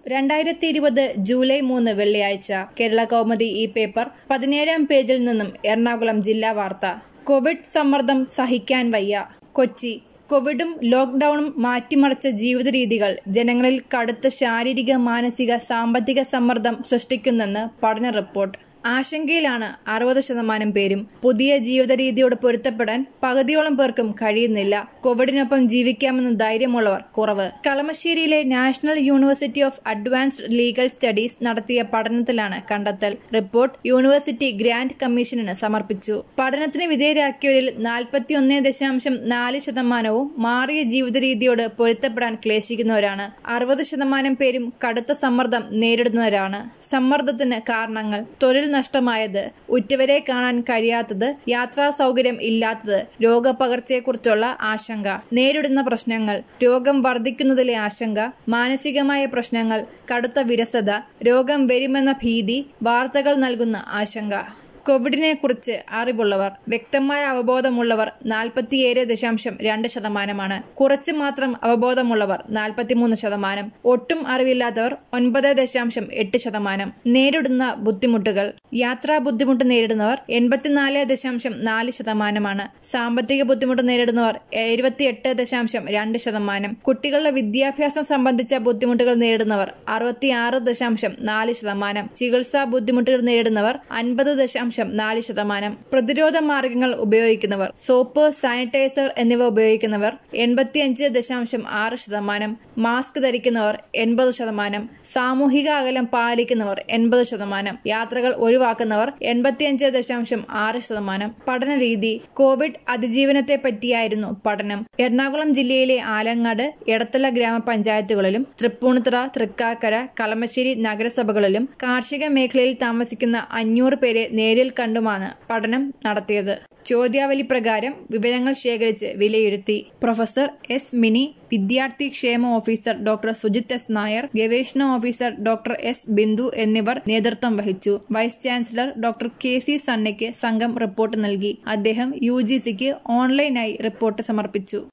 രണ്ടായിരത്തി ഇരുപത് ജൂലൈ മൂന്ന് വെള്ളിയാഴ്ച കേരള കൗമുദി ഈ പേപ്പർ പതിനേഴാം പേജിൽ നിന്നും എറണാകുളം ജില്ലാ വാർത്ത കോവിഡ് സമ്മർദ്ദം സഹിക്കാൻ വയ്യ കൊച്ചി കോവിഡും ലോക്ക്ഡൌണും മാറ്റിമറിച്ച ജീവിത രീതികൾ ജനങ്ങളിൽ കടുത്ത ശാരീരിക മാനസിക സാമ്പത്തിക സമ്മർദ്ദം സൃഷ്ടിക്കുന്നെന്ന് പഠന റിപ്പോർട്ട് ആശങ്കയിലാണ് അറുപത് ശതമാനം പേരും പുതിയ ജീവിത രീതിയോട് പൊരുത്തപ്പെടാൻ പകുതിയോളം പേർക്കും കഴിയുന്നില്ല കോവിഡിനൊപ്പം ജീവിക്കാമെന്ന ധൈര്യമുള്ളവർ കുറവ് കളമശ്ശേരിയിലെ national university of advanced legal studies നടത്തിയ പഠനത്തിലാണ് കണ്ടെത്തൽ റിപ്പോർട്ട് യൂണിവേഴ്സിറ്റി ഗ്രാന്റ് കമ്മീഷന് സമർപ്പിച്ചു പഠനത്തിന് വിധേയരാക്കിയവരിൽ നാൽപ്പത്തിയൊന്ന് ദശാംശം നാല് ശതമാനവും മാറിയ ജീവിത രീതിയോട് പൊരുത്തപ്പെടാൻ ക്ലേശിക്കുന്നവരാണ് അറുപത് ശതമാനം പേരും കടുത്ത സമ്മർദ്ദം നേരിടുന്നവരാണ് സമ്മർദ്ദത്തിന് കാരണങ്ങൾ തൊഴിൽ നഷ്ടമായത് ഉറ്റവരെ കാണാൻ കഴിയാത്തത് യാത്രാ സൗകര്യം ഇല്ലാത്തത് രോഗപകർച്ചയെക്കുറിച്ചുള്ള ആശങ്ക നേരിടുന്ന പ്രശ്നങ്ങൾ രോഗം വർദ്ധിക്കുന്നതിലെ ആശങ്ക മാനസികമായ പ്രശ്നങ്ങൾ കടുത്ത വിരസത രോഗം വരുമെന്ന ഭീതി വാർത്തകൾ നൽകുന്ന ആശങ്ക കോവിഡിനെ കുറിച്ച് അറിവുള്ളവർ വ്യക്തമായ അവബോധമുള്ളവർ നാൽപ്പത്തിയേഴ് ദശാംശം രണ്ട് ശതമാനമാണ് കുറച്ച് മാത്രം അവബോധമുള്ളവർ നാൽപ്പത്തിമൂന്ന് ശതമാനം ഒട്ടും അറിവില്ലാത്തവർ ഒൻപത് ദശാംശം എട്ട് ശതമാനം നേരിടുന്ന ബുദ്ധിമുട്ടുകൾ യാത്രാ ബുദ്ധിമുട്ട് നേരിടുന്നവർ എൺപത്തിനാല് ദശാംശം നാല് ശതമാനമാണ് സാമ്പത്തിക ബുദ്ധിമുട്ട് നേരിടുന്നവർ എഴുപത്തിയെട്ട് ദശാംശം രണ്ട് ശതമാനം കുട്ടികളുടെ വിദ്യാഭ്യാസം സംബന്ധിച്ച ബുദ്ധിമുട്ടുകൾ നേരിടുന്നവർ അറുപത്തിയാറ് ദശാംശം നാല് ശതമാനം ചികിത്സാ ബുദ്ധിമുട്ടുകൾ നേരിടുന്നവർ അൻപത് ദശാംശം നാല് ശതമാനം പ്രതിരോധ മാർഗങ്ങൾ ഉപയോഗിക്കുന്നവർ സോപ്പ് സാനിറ്റൈസർ എന്നിവ ഉപയോഗിക്കുന്നവർ എൺപത്തിയഞ്ച് ദശാംശം ആറ് ശതമാനം മാസ്ക് ധരിക്കുന്നവർ എൺപത് ശതമാനം സാമൂഹിക അകലം പാലിക്കുന്നവർ എൺപത് ശതമാനം യാത്രകൾ ഒഴിവാക്കുന്നവർ എൺപത്തിയഞ്ച് ദശാംശം ആറ് ശതമാനം പഠനരീതി കോവിഡ് അതിജീവനത്തെ പറ്റിയായിരുന്നു പഠനം എറണാകുളം ജില്ലയിലെ ആലങ്ങാട് എടത്തല ഗ്രാമപഞ്ചായത്തുകളിലും തൃപ്പൂണിത്തുറ തൃക്കാക്കര കളമശ്ശേരി നഗരസഭകളിലും കാർഷിക മേഖലയിൽ താമസിക്കുന്ന അഞ്ഞൂറ് പേരെ നേരിൽ കണ്ടുമാണ് പഠനം നടത്തിയത് ചോദ്യാവലി പ്രകാരം വിവരങ്ങൾ ശേഖരിച്ച് വിലയിരുത്തി പ്രൊഫസർ എസ് മിനി വിദ്യാർത്ഥി ക്ഷേമ officer doctor Sujith S Nair ഗവേഷണ ഓഫീസർ ഡോക്ടർ എസ് ബിന്ദു എന്നിവർ നേതൃത്വം വഹിച്ചു vice chancellor doctor K C സണ്ണയ്ക്ക് സംഘം റിപ്പോർട്ട് നൽകി അദ്ദേഹം യു ഓൺലൈനായി റിപ്പോർട്ട് സമർപ്പിച്ചു